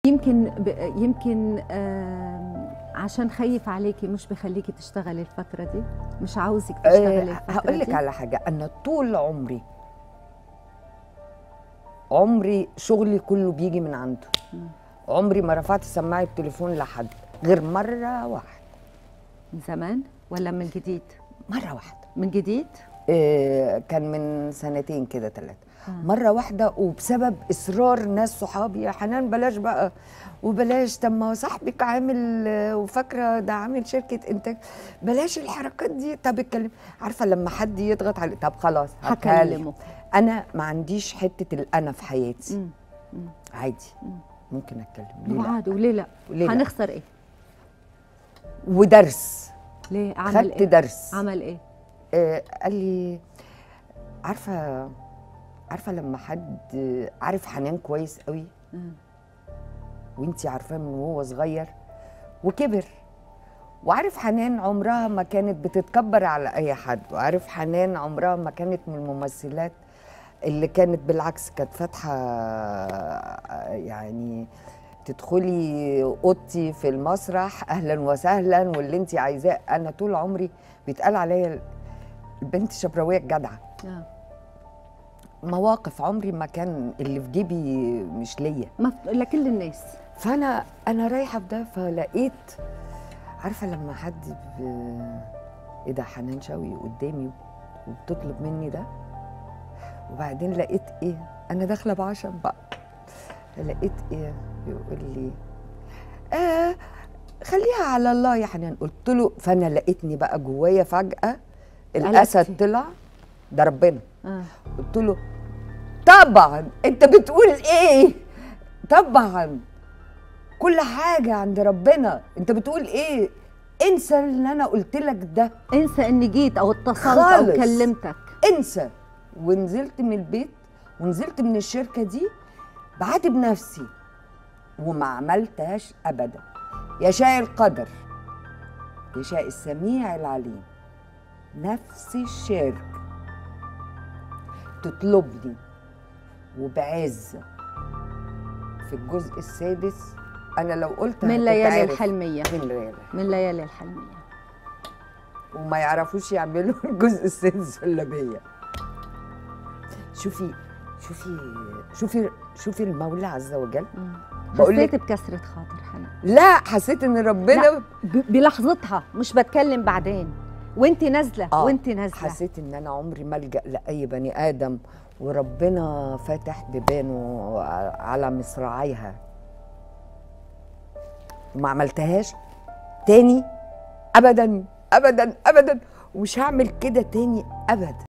يمكن ب... يمكن آم، عشان خايف عليكي مش بخليكي تشتغلي الفترة دي مش عاوزك تشتغلي أه الفترة هقول لك دي على حاجه انا طول عمري عمري شغلي كله بيجي من عنده مم. عمري ما رفعت سماعه التليفون لحد غير مره واحده من زمان ولا من جديد مره واحده من جديد آه، كان من سنتين كده ثلاثة آه. مرة واحدة وبسبب إصرار ناس صحابي يا حنان بلاش بقى وبلاش طب ما هو صاحبك عامل آه، وفاكرة ده عامل شركة إنتاج بلاش الحركات دي طب اتكلم عارفة لما حد يضغط على طب خلاص هتكلم هكلمه أنا ما عنديش حتة الأنا في حياتي مم. مم. عادي مم. ممكن أتكلم ليه لا عادي وليه لا وليه لا هنخسر ايه ودرس ليه عمل خدت ايه درس عمل ايه آه، قال لي عارفه عارفه لما حد عارف حنان كويس قوي مم. وانتي عارفاه من وهو صغير وكبر وعارف حنان عمرها ما كانت بتتكبر على اي حد وعارف حنان عمرها ما كانت من الممثلات اللي كانت بالعكس كانت فاتحه يعني تدخلي اوضتي في المسرح اهلا وسهلا واللي انت عايزاه انا طول عمري بيتقال عليا البنت الشبراويه الجدعه آه. مواقف عمري ما كان اللي في جيبي مش ليا ما لكل الناس فانا انا رايحه في ده فلقيت عارفه لما حد ب... ايه ده حنان شوقي قدامي وبتطلب مني ده وبعدين لقيت ايه انا داخله بعشم بقى لقيت ايه يقول لي آه خليها على الله يا حنان قلت له فانا لقيتني بقى جوايا فجاه الاسد قلقتي. طلع ده ربنا آه. قلت له طبعا انت بتقول ايه طبعا كل حاجه عند ربنا انت بتقول ايه انسى اللي انا قلت لك ده انسى اني جيت او اتصلت او خالص. كلمتك انسى ونزلت من البيت ونزلت من الشركه دي بعاتب نفسي وما عملتهاش ابدا يشاء القدر يشاء السميع العليم نفس الشركه تطلبني وبعزه في الجزء السادس انا لو قلت من ليالي هتتعرف. الحلميه من ليالي من ليالي الحلميه وما يعرفوش يعملوا الجزء السادس الا بيا شوفي شوفي شوفي شوفي المولى عز وجل مم. بقول حسيت لك- بكسرة خاطر حنان لا حسيت ان ربنا لا. ب- بلحظتها مش بتكلم بعدين وانت نازله آه، وانت نازله حسيت ان انا عمري ما الجا لاي بني ادم وربنا فاتح بيبانه على مصراعيها وما عملتهاش تاني ابدا ابدا ابدا ومش هعمل كده تاني ابدا